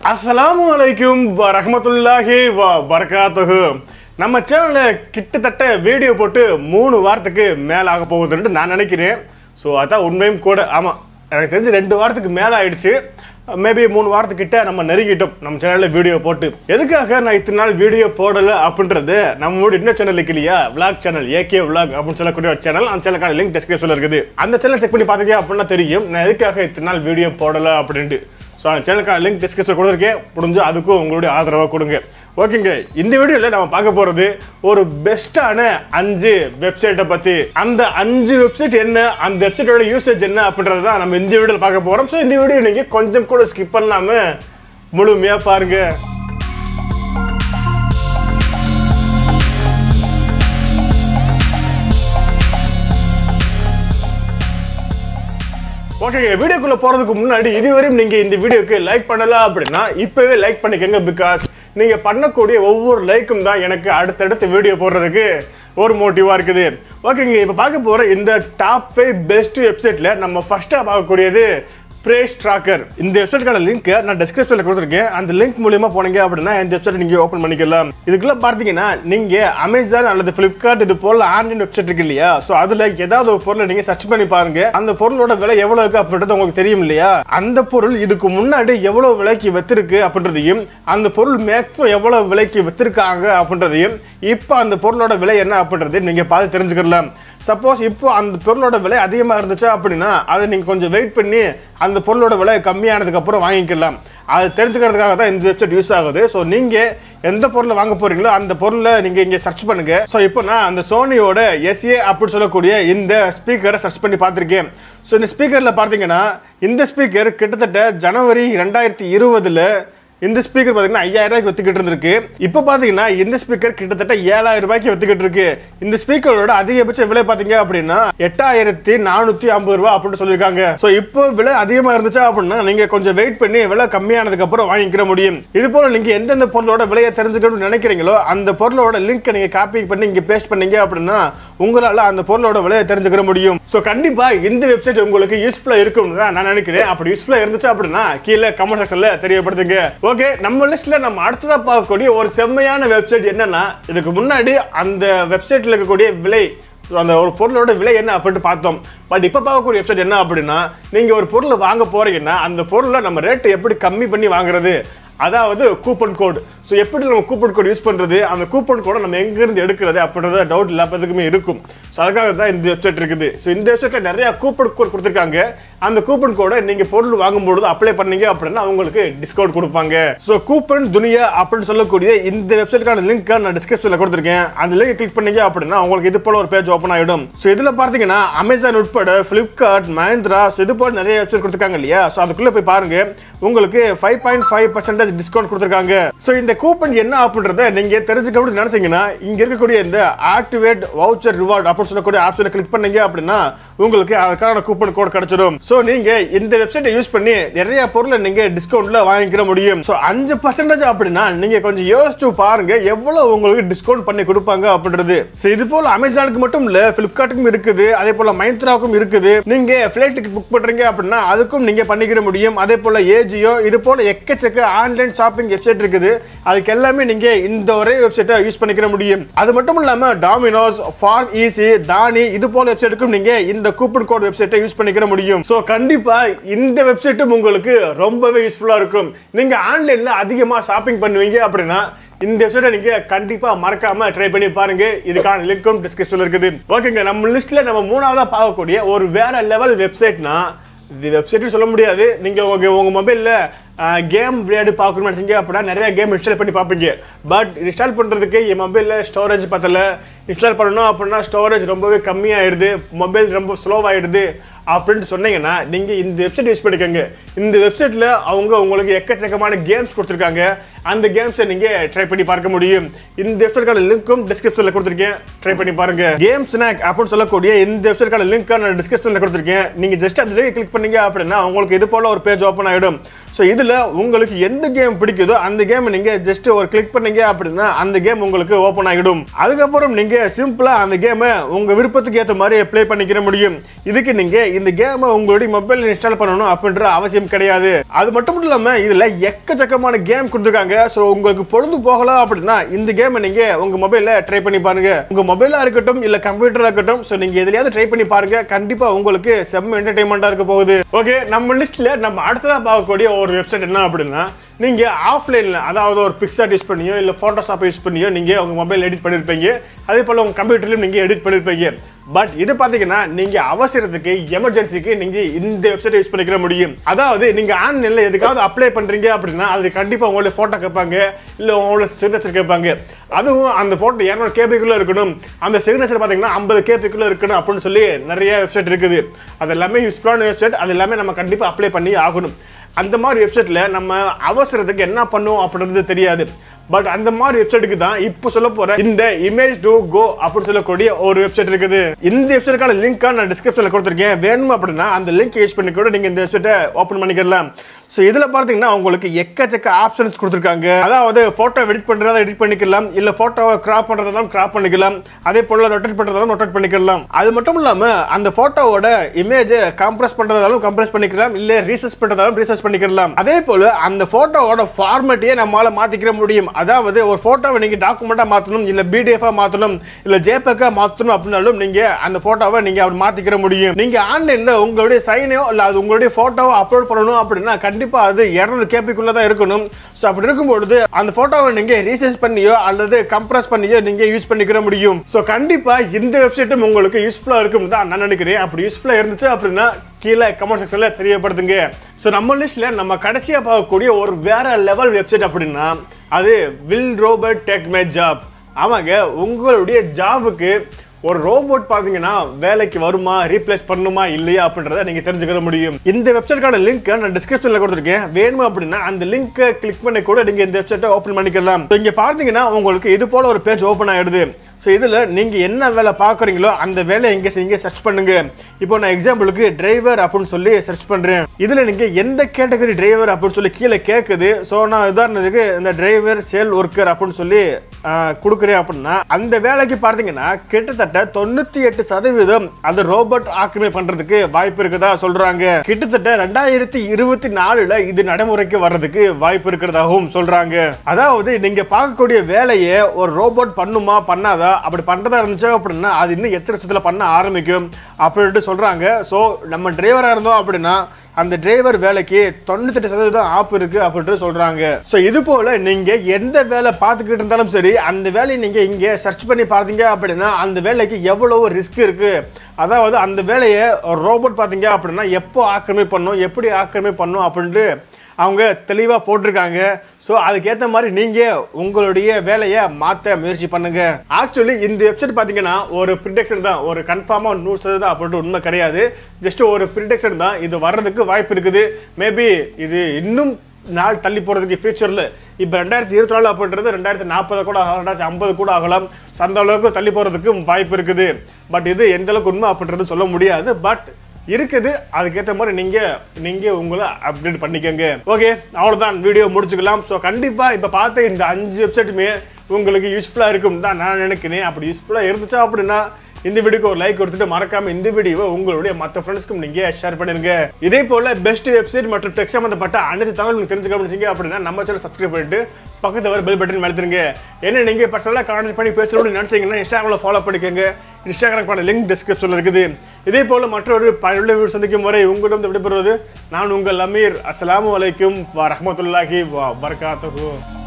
அஸ்ஸலாமு அலைக்கும் வரஹ்மத்துல்லாஹி வ பரகாத்துஹு நம்ம சேனலில் கிட்டத்தட்ட வீடியோ போட்டு மூணு வாரத்துக்கு மேலே ஆக போகுதுன்ட்டு நான் நினைக்கிறேன் ஸோ அதான் உண்மையும் கூட ஆமாம் எனக்கு தெரிஞ்சு ரெண்டு வாரத்துக்கு மேலே ஆயிடுச்சு மேபி மூணு வாரத்துக்கிட்ட நம்ம நெருங்கிட்டோம் நம்ம சேனலில் வீடியோ போட்டு எதுக்காக நான் இத்தனை நாள் வீடியோ போடலை அப்படின்றது நம்மளோட இன்னும் சேனல் இருக்கு இல்லையா விளாக் சேனல் ஏகே விளாக் அப்படின்னு சொல்லக்கூடிய ஒரு சேனல் அந்த சேனலுக்கான லிங்க் டிஸ்கிரிப்ஷனில் இருக்குது அந்த சேனல் செக் பண்ணி பார்த்தீங்க அப்படின்னா தெரியும் நான் எதுக்காக இத்தனை நாள் வீடியோ போடலை அப்படின்ட்டு ஸோ அந்த சேனலுக்கான லிங்க் டிஸ்கிரிப்ஷன் கொடுத்துருக்கேன் முடிஞ்சு அதுக்கும் உங்களுடைய ஆதரவாக கொடுங்க ஓகேங்க இந்த வீடியோவில் நம்ம பார்க்க போகிறது ஒரு பெஸ்ட்டான அஞ்சு வெப்சைட்டை பற்றி அந்த அஞ்சு வெப்சைட் என்ன அந்த வெப்சைட்டோட யூசேஜ் என்ன அப்படின்றத தான் நம்ம இந்த வீடியோவில் பார்க்க போகிறோம் ஸோ இந்த வீடியோ நீங்கள் கொஞ்சம் கூட ஸ்கிப் பண்ணாமல் முழுமையாக பாருங்கள் ஓகேங்க வீடியோக்குள்ள போறதுக்கு முன்னாடி இதுவரையும் நீங்க இந்த வீடியோக்கு லைக் பண்ணல அப்படின்னா இப்பவே லைக் பண்ணிக்கங்க பிகாஸ் நீங்க பண்ணக்கூடிய ஒவ்வொரு லைக்கும் தான் எனக்கு அடுத்தடுத்த வீடியோ போடுறதுக்கு ஒரு மோட்டிவா இருக்குது ஓகேங்க இப்போ பார்க்க போற இந்த டாப் ஃபைவ் பெஸ்ட் வெப்சைட்ல நம்ம ஃபர்ஸ்டா பார்க்கக்கூடியது பிரேஸ் ட்ராக்கர் இந்த வெப்சைட்கான லிங்க் நான் டிஸ்கிரிப்ஷனில் கொடுத்துருக்கேன் அந்த லிங்க் மூலியமா போனீங்க அப்படின்னா இந்த வெப்சைட் நீங்க ஓப்பன் பண்ணிக்கலாம் இதுக்குள்ள பார்த்தீங்கன்னா நீங்க அமேசான் அல்லது ஃபிளிப்கார்ட் இது போல ஆன்லைன் வெப்சைட் இருக்கு இல்லையா ஸோ அதுல ஏதாவது ஒரு பொருளை நீங்க சர்ச் பண்ணி பாருங்க அந்த பொருளோட விலை எவ்வளவு இருக்கு அப்படின்றது உங்களுக்கு தெரியும் இல்லையா அந்த பொருள் இதுக்கு முன்னாடி எவ்வளவு விலைக்கு வித்திருக்கு அப்படின்றதையும் அந்த பொருள் மேக்ஸிமம் எவ்வளவு விலைக்கு வித்திருக்காங்க அப்படின்றதையும் இப்போ அந்த பொருளோட விலை என்ன அப்படின்றதை நீங்க பார்த்து தெரிஞ்சுக்கலாம் சப்போஸ் இப்போ அந்த பொருளோட விலை அதிகமாக இருந்துச்சு அப்படின்னா அதை நீங்கள் கொஞ்சம் வெயிட் பண்ணி அந்த பொருளோட விலை கம்மியானதுக்கு அப்புறம் வாங்கிக்கலாம் அது தெரிஞ்சுக்கிறதுக்காக தான் இந்த வெப்சைட் யூஸ் ஆகுது ஸோ நீங்கள் எந்த பொருளை வாங்க போறீங்களோ அந்த பொருளை நீங்கள் இங்கே சர்ச் பண்ணுங்க ஸோ இப்போ நான் அந்த சோனியோட எஸ்ஏ அப்படின்னு சொல்லக்கூடிய இந்த ஸ்பீக்கரை சர்ச் பண்ணி பார்த்துருக்கேன் ஸோ இந்த ஸ்பீக்கரில் பார்த்தீங்கன்னா இந்த ஸ்பீக்கர் கிட்டத்தட்ட ஜனவரி ரெண்டாயிரத்தி இருபதுல இந்த ஸ்பீக்கர் பார்த்தீங்கன்னா ஐயாயிரம் ரூபாய்க்கு வித்துக்கிட்டு இருந்திருக்கு இப்போ பார்த்தீங்கன்னா இந்த ஸ்பீக்கர் கிட்டத்தட்ட ஏழாயிரம் ரூபாய்க்கு வித்துக்கிட்டு இருக்கு இந்த ஸ்பீக்கரோட அதிகபட்ச விலை பார்த்தீங்க அப்படின்னா எட்டாயிரத்தி நானூற்றி ஐம்பது ரூபா அப்படின்னு சொல்லியிருக்காங்க ஸோ இப்போ விலை அதிகமாக இருந்துச்சா அப்படின்னா நீங்கள் கொஞ்சம் வெயிட் பண்ணி விலை கம்மியானதுக்கு அப்புறம் வாங்கிக்கிற முடியும் இது போல நீங்கள் எந்தெந்த பொருளோட விலையை தெரிஞ்சுக்கணும்னு நினைக்கிறீங்களோ அந்த பொருளோட லிங்க்கை நீங்கள் காப்பி பண்ணி இங்கே பேஸ்ட் பண்ணீங்க அப்படின்னா உங்களால் அந்த பொருளோட விலையை தெரிஞ்சுக்கிற முடியும் ஸோ கண்டிப்பாக இந்த வெப்சைட் உங்களுக்கு யூஸ்ஃபுல்லாக இருக்கும்னு தான் நான் நினைக்கிறேன் அப்படி யூஸ்ஃபுல்லாக இருந்துச்சு அப்படின்னா கீழே கமெண்ட் செக்ஷனில் தெரியப்படுத்துங்க ஓகே நம்ம லிஸ்ட்ல நம்ம அடுத்ததா பார்க்கக்கூடிய ஒரு செம்மையான வெப்சைட் என்னன்னா இதுக்கு முன்னாடி அந்த வெப்சைட்ல இருக்கக்கூடிய விலை so அந்த ஒரு பொருளோட விலை என்ன அப்படின்ட்டு பார்த்தோம் பட் இப்போ பார்க்கக்கூடிய வெப்சைட் என்ன அப்படின்னா நீங்கள் ஒரு பொருளை வாங்க போறீங்கன்னா அந்த பொருளை நம்ம ரேட்டு எப்படி கம்மி பண்ணி வாங்குறது அதாவது கூப்பன் கோட் ஸோ எப்படி நம்ம கூப்பன் கோட் யூஸ் பண்ணுறது அந்த கூப்பன் கோடை நம்ம எங்கேருந்து எடுக்கிறது அப்படின்றத டவுட் எல்லாத்துக்குமே இருக்கும் ஸோ அதுக்காக தான் இந்த வெப்சைட் இருக்குது ஸோ இந்த வெப்சைட்டில் நிறைய கூப்பன் கோட் கொடுத்துருக்காங்க அந்த கூப்பன் கோடை நீங்கள் பொருள் வாங்கும்பொழுது அப்ளை பண்ணீங்க அப்படின்னா அவங்களுக்கு டிஸ்கவுண்ட் கொடுப்பாங்க ஸோ கூப்பன் துனியா அப்படின்னு சொல்லக்கூடிய இந்த வெப்சைட்டுக்கான லிங்க் நான் டிஸ்கிரிப்ஷனில் கொடுத்துருக்கேன் அந்த லிங்க் கிளிக் பண்ணீங்க அப்படின்னா உங்களுக்கு இது போல ஒரு பேஜ் ஓப்பன் ஆகிடும் ஸோ இதில் பார்த்தீங்கன்னா அமேசான் உட்பட ஃப்ளிப்கார்ட் மஹிந்திரா ஸோ இது போல நிறைய வெப்சைட் கொடுத்துருக்காங்க இல்லையா ஸோ அதுக்குள்ளே போய் பாருங்க உங்களுக்கு five point five percentage discount கொடுத்துருக்காங்க ஸோ இந்த கூப்பன் என்ன அப்படின்றத நீங்க தெரிஞ்சுக்கணும்னு நினைச்சீங்கன்னா இங்க இருக்கக்கூடிய இந்த ஆக்டிவேட் வவுச்சர் ரிவார்ட் அப்படின்னு சொல்லக்கூடிய ஆப்ஷனை கிளிக் பண்ணீங்க அப்படின்னா உங்களுக்கு அதுக்கான கூப்பன் கோட் கிடைச்சிடும் ஸோ நீங்க இந்த வெப்சைட்டை யூஸ் பண்ணி நிறைய பொருளை நீங்க டிஸ்கவுண்ட்ல வாங்கிக்கிற முடியும் ஸோ அஞ்சு பர்சன்டேஜ் அப்படின்னா நீங்க கொஞ்சம் யோசிச்சு பாருங்க எவ்வளவு உங்களுக்கு டிஸ்கவுண்ட் பண்ணி கொடுப்பாங்க அப்படின்றது ஸோ இது போல அமேசானுக்கு மட்டும் இல்ல பிளிப்கார்ட்டுக்கும் இருக்குது அதே போல மைந்த்ராவுக்கும் இருக்குது நீங்க ஃபிளைட் டிக்கெட் புக் பண்றீங்க அப்படின்னா அதுக்கும் நீங்க பண்ணிக்கிற முடியும் அதே போல ஏஜியோ இது போல எக்கச்சக்க ஆன்லைன் ஷாப்பிங் வெப்சைட் இருக்குது அதுக்கு எல்லாமே நீங்க இந்த ஒரே வெப்சைட்டை யூஸ் பண்ணிக்கிற முடியும் அது மட்டும் இல்லாம டாமினோஸ் ஃபார்ம் ஈஸி தானி இது போல வெப்சைட்டுக்கும் நீங்க இந்த கூப்பன் கோட் வெப்சைட்டை யூஸ் பண்ணிக்கிற முடியும் ஸோ கண்டிப்பா இந்த வெப்சைட்டும் உங்களுக்கு ரொம்பவே யூஸ்ஃபுல்லா இருக்கும் நீங்க ஆன்லைன்ல அதிகமா ஷாப்பிங் பண்ணுவீங்க அப்படின்னா இந்த வெப்சைட்டை நீங்க கண்டிப்பா மறக்காம ட்ரை பண்ணி பாருங்க இதுக்கான லிங்க்கும் டிஸ்கிரிப்ஷன்ல இருக்குது ஓகேங்க நம்ம லிஸ்ட்ல நம்ம மூணாவதா பார்க்கக்கூடிய ஒரு வேற லெவல் வெப்சைட்னா இது வெப்சைட்னு சொல்ல முடியாது நீங்க உங்க உங்க மொபைல்ல கேம் விளையாடி பார்க்கணும்னு நினைச்சீங்க அப்படின்னா நிறைய கேம் இன்ஸ்டால் பண்ணி பார்ப்பீங்க பட் இன்ஸ்டால் பண்ணுறதுக்கு என் மொபைலில் ஸ்டோரேஜ் பத்தல இன்ஸ்டால் பண்ணணும் அப்படின்னா ஸ்டோரேஜ் ரொம்பவே கம்மியாகிடுது மொபைல் ரொம்ப ஸ்லோவாகிடுது அப்படின்ட்டு சொன்னீங்கன்னா நீங்கள் இந்த வெப்சைட் யூஸ் பண்ணிக்கோங்க இந்த வெப்சைட்டில் அவங்க உங்களுக்கு எக்கச்சக்கமான கேம்ஸ் கொடுத்துருக்காங்க அந்த கேம்ஸை நீங்கள் ட்ரை பண்ணி பார்க்க முடியும் இந்த வெப்சைட்கான லிங்க்கும் டிஸ்கிரிப்ஷனில் கொடுத்துருக்கேன் ட்ரை பண்ணி பாருங்க கேம் ஸ்நாக் அப்படின்னு சொல்லக்கூடிய இந்த வெப்சைட்கான லிங்க் நான் டிஸ்கிரிப்ஷனில் கொடுத்துருக்கேன் நீங்கள் ஜஸ்ட் அந்த லிங்க் கிளிக் பண்ணீங்க அப்படின்னா உங்களுக்கு இது போல ஒரு பேஜ் ஓப்பன் ஆகிடும் ஸோ இதில் உங்களுக்கு எந்த கேம் பிடிக்குதோ அந்த கேம் நீங்கள் ஜஸ்ட் ஒரு கிளிக் பண்ணீங்க அப்படின்னா அந்த கேம் உங்களுக்கு ஓப்பன் ஆகிடும் அதுக்கப்புறம் நீங்கள் சிம்பிளாக அந்த கேமை உங்கள் விருப்பத்துக்கு ஏற்ற மாதிரி ப்ளே பண்ணிக்கிற முடியும் இதுக்கு நீங்கள் இந்த கேமை உங்களுடைய மொபைல் இன்ஸ்டால் பண்ணணும் அப்படின்ற அவசியம் கிடையாது அது மட்டும் இல்லாம இதுல எக்கச்சக்கமான கேம் கொடுத்துருக்காங்க ஸோ உங்களுக்கு பொழுது போகலாம் அப்படின்னா இந்த கேமை நீங்க உங்க மொபைல்ல ட்ரை பண்ணி பாருங்க உங்க மொபைலா இருக்கட்டும் இல்ல கம்ப்யூட்டரா இருக்கட்டும் ஸோ நீங்க எதுலயாவது ட்ரை பண்ணி பாருங்க கண்டிப்பா உங்களுக்கு செம்ம என்டர்டைன்மெண்டா இருக்க போகுது ஓகே நம்ம லிஸ்ட்ல நம்ம அடுத்ததா பார்க்கக்கூடிய ஒரு வெப்சைட் என்ன அப்படின்னா நீங்க ஆஃப்லைன்ல அதாவது ஒரு பிக்சார்ட் யூஸ் பண்ணியோ இல்ல போட்டோஷாப் யூஸ் பண்ணியோ நீங்க உங்க மொபைல் எடிட் பண்ணிருப்பீங்க அதே போல உங்க கம்ப்யூட்டர்லயும் நீங்க எடிட் பண்ணிருப்பீங்க பட் இது பாத்தீங்கன்னா நீங்க அவசரத்துக்கு எமர்ஜென்சிக்கு நீங்க இந்த வெப்சைட் யூஸ் பண்ணிக்கிற முடியும் அதாவது நீங்க ஆன்லைன்ல எதுக்காவது அப்ளை பண்றீங்க அப்படின்னா அது கண்டிப்பா உங்களுடைய போட்டோ கேட்பாங்க இல்ல உங்களோட சிக்னேச்சர் கேட்பாங்க அதுவும் அந்த போட்டோ இரநூறு கேபிக்குள்ள இருக்கணும் அந்த சிக்னேச்சர் பாத்தீங்கன்னா ஐம்பது கேபிக்குள்ள இருக்கணும் அப்படின்னு சொல்லி நிறைய வெப்சைட் இருக்குது அது எல்லாமே யூஸ்ஃபுல்லான வெப்சைட் அது எல்லாமே நம்ம கண்டிப்பா அப்ளை பண்ணி ஆகணும் அந்த மாதிரி வெப்சைட்ல நம்ம அவசரத்துக்கு என்ன பண்ணுவோம் அப்படின்றது தெரியாது பட் அந்த மாதிரி வெப்சைட்டுக்கு தான் இப்போ சொல்ல போற இந்த இமேஜ் டு கோ அப்படின்னு சொல்லக்கூடிய ஒரு வெப்சைட் இருக்குது இந்த வெப்சைட்டுக்கான லிங்க் நான் டிஸ்கிரிப்ஷன்ல கொடுத்துருக்கேன் வேணும் அப்படின்னா அந்த லிங்க் யூஸ் பண்ணி கூட நீங்க இந்த வெப்சைட்டை ஓப்பன் பண்ணிக்கலாம் ஸோ இதில் பார்த்தீங்கன்னா உங்களுக்கு எக்கச்சக்க ஆப்ஷன்ஸ் கொடுத்துருக்காங்க அதாவது ஃபோட்டோ எடிட் பண்ணுறதா எடிட் பண்ணிக்கலாம் இல்லை ஃபோட்டோவை கிராப் பண்ணுறதெல்லாம் கிராப் பண்ணிக்கலாம் அதே போல் ரொட்டேட் பண்ணுறதாலும் ரொட்டேட் பண்ணிக்கலாம் அது மட்டும் இல்லாமல் அந்த ஃபோட்டோவோட இமேஜை கம்ப்ரஸ் பண்ணுறதாலும் கம்ப்ரஸ் பண்ணிக்கலாம் இல்லை ரீசர்ச் பண்ணுறதாலும் ரீசர்ச் பண்ணிக்கலாம் அதே போல் அந்த ஃபோட்டோவோட ஃபார்மேட்டையே நம்மளால் மாற்றிக்கிற முடியும் அதாவது ஒரு ஃபோட்டோவை நீங்கள் டாக்குமெண்ட்டாக மாற்றணும் இல்லை பிடிஎஃபாக மாற்றணும் இல்லை ஜேபேக்காக மாற்றணும் அப்படின்னாலும் நீங்கள் அந்த ஃபோட்டோவை நீங்கள் அவர் மாற்றிக்கிற முடியும் நீங்கள் ஆன்லைனில் உங்களுடைய சைனையோ இல்லை அது உங்களுடைய ஃபோட்டோவை அப்லோட் பண்ணணும் அப்படின்னா கண்டிப்பாக அது இரநூறு கேபிக்குள்ளே தான் இருக்கணும் ஸோ அப்படி இருக்கும்பொழுது அந்த ஃபோட்டோவை நீங்கள் ரீசர்ச் பண்ணியோ அல்லது கம்ப்ரஸ் பண்ணியோ நீங்கள் யூஸ் பண்ணிக்கிற முடியும் ஸோ கண்டிப்பாக இந்த வெப்சைட்டும் உங்களுக்கு யூஸ்ஃபுல்லாக இருக்கும் தான் நான் நினைக்கிறேன் அப்படி யூஸ்ஃபுல்லாக இருந்துச்சு அப்படின்னா கீழே கமெண்ட் செக்ஷனில் தெரியப்படுத்துங்க ஸோ நம்ம லிஸ்ட்டில் நம்ம கடைசியாக பார்க்கக்கூடிய ஒரு வேற லெவல் வெப்சைட் அப்படின்னா அது will robot take my job ஆமாங்க உங்களுடைய ஜாபுக்கு ஒரு ரோபோட் பாத்தீங்கன்னா வேலைக்கு வருமா ரீப்ளேஸ் பண்ணுமா இல்லையா அப்படின்றத நீங்க தெரிஞ்சுக்கிற முடியும் இந்த வெப்சைட்கான லிங்க் நான் டிஸ்கிரிப்ஷன்ல கொடுத்துருக்கேன் வேணும் அப்படின்னா அந்த லிங்கை கிளிக் பண்ணி கூட நீங்க இந்த வெப்சைட்டை ஓப்பன் பண்ணிக்கலாம் So, இங்க பார்த்தீங்கன்னா உங்களுக்கு இது போல ஒரு பேஜ் ஓப்பன் ஆயிடுது ஸோ இதில் நீங்கள் என்ன வேலை பார்க்குறீங்களோ அந்த வேலையை இங்கே இங்கே சர்ச் பண்ணுங்க இப்போ நான் எக்ஸாம்பிளுக்கு டிரைவர் அப்படின்னு சொல்லி சர்ச் பண்ணுறேன் இதில் நீங்கள் எந்த கேட்டகரி டிரைவர் அப்படின்னு சொல்லி கீழே கேட்குது ஸோ நான் உதாரணத்துக்கு இந்த டிரைவர் சேல் ஒர்க்கர் அப்படின்னு சொல்லி ஆஹ், கொடுக்குறேன் அப்படின்னா அந்த வேலைக்கு பார்த்தீங்கன்னா கிட்டத்தட்ட தொண்ணூற்றி எட்டு சதவீதம் அந்த ரோபோட் ஆக்கிரமி பண்ணுறதுக்கு வாய்ப்பு இருக்குதா சொல்கிறாங்க கிட்டத்தட்ட ரெண்டாயிரத்தி இருபத்தி நாலுல இது நடைமுறைக்கு வர்றதுக்கு வாய்ப்பு இருக்கிறதாகவும் சொல்கிறாங்க அதாவது நீங்கள் பார்க்கக்கூடிய வேலையை ஒரு ரோபோட் பண்ணுமா பண்ணாதா அப்படி பண்றதா இருந்துச்சு அப்படின்னா அது இன்னும் எத்தனை வருஷத்துல பண்ண ஆரம்பிக்கும் அப்படின்ட்டு சொல்றாங்க ஸோ நம்ம டிரைவரா இருந்தோம் அப்படின்னா அந்த டிரைவர் வேலைக்கு தொண்ணூத்தெட்டு சதவீதம் ஆப் இருக்கு அப்படின்ட்டு சொல்றாங்க ஸோ இது போல நீங்க எந்த வேலை பார்த்துக்கிட்டு இருந்தாலும் சரி அந்த வேலையை நீங்க இங்க சர்ச் பண்ணி பார்த்தீங்க அப்படின்னா அந்த வேலைக்கு எவ்வளவு ரிஸ்க் இருக்கு அதாவது அந்த வேலையை ரோபோட் பார்த்தீங்க அப்படின்னா எப்போ ஆக்கிரமி பண்ணும் எப்படி ஆக்கிரமி பண்ணும் அப்படின்ட்டு அவங்க தெளிவாக போட்டிருக்காங்க ஸோ அதுக்கேற்ற மாதிரி நீங்கள் உங்களுடைய வேலையை மாற்ற முயற்சி பண்ணுங்க ஆக்சுவலி இந்த வெப்சைட் பார்த்தீங்கன்னா ஒரு ப்ரிடெக்ஷன் தான் ஒரு கன்ஃபார்மாக நூறு சதவீதம் அப்படின்ட்டு உண்மை கிடையாது ஜஸ்ட் ஒரு ப்ரிடெக்ஷன் தான் இது வர்றதுக்கு வாய்ப்பு இருக்குது மேபி இது இன்னும் நாள் தள்ளி போகிறதுக்கு ஃபியூச்சரில் இப்போ ரெண்டாயிரத்தி இருபத்தி நாலு அப்படின்றது ரெண்டாயிரத்தி நாற்பது கூட ஆகலாம் ரெண்டாயிரத்தி ஐம்பது கூட ஆகலாம் So, அந்த அளவுக்கு தள்ளி போகிறதுக்கு வாய்ப்பு இருக்குது பட் இது எந்த அளவுக்கு உண்மை அப்படின்றது சொல்ல முடியாது பட் இருக்குது அதுக்கேற்ற மாதிரி நீங்க நீங்க உங்களை அப்டேட் பண்ணிக்கோங்க ஓகே அவ்வளவுதான் வீடியோ முடிச்சுக்கலாம் ஸோ கண்டிப்பா இப்ப பார்த்த இந்த அஞ்சு வெப்சைட்டுமே உங்களுக்கு யூஸ்ஃபுல்லா இருக்கும் தான் நான் நினைக்கிறேன் அப்படி யூஸ்ஃபுல்லா இருந்துச்சா அப்படின்னா இந்த வீடியோக்கு ஒரு லைக் கொடுத்துட்டு மறக்காம இந்த வீடியோவை உங்களுடைய மற்ற ஃப்ரெண்ட்ஸ்க்கும் நீங்க ஷேர் பண்ணிருங்க இதே போல பெஸ்ட் வெப்சைட் மற்றும் டெக் சம்பந்தப்பட்ட அனைத்து தகவல் நீங்க தெரிஞ்சுக்கணும் நினைச்சீங்க அப்படின்னா நம்ம சேனல் சப்ஸ்கிரைப் பண்ணிட்டு பக்கத்துல வர பெல் பட்டன் அழுத்துருங்க என்ன நீங்க பர்சனலாக கான்டாக்ட் பண்ணி பேசணும்னு நினைச்சீங்கன்னா இன்ஸ்டாகிராமில் ஃபாலோ பண்ணிக்கோங்க இன்ஸ்டாகிராம் லிங்க் டிஸ்கிரிப்ஷனில் இருக்குது இதே போல மற்றொரு பயனுள்ள வீடு சந்திக்கும் வரை உங்களிடம் விடைபெறுவது நான் உங்கள் அமீர் அஸ்ஸலாமு அலைக்கும் வ ரஹ்மத்துல்லாஹி வ பரகாத்துஹு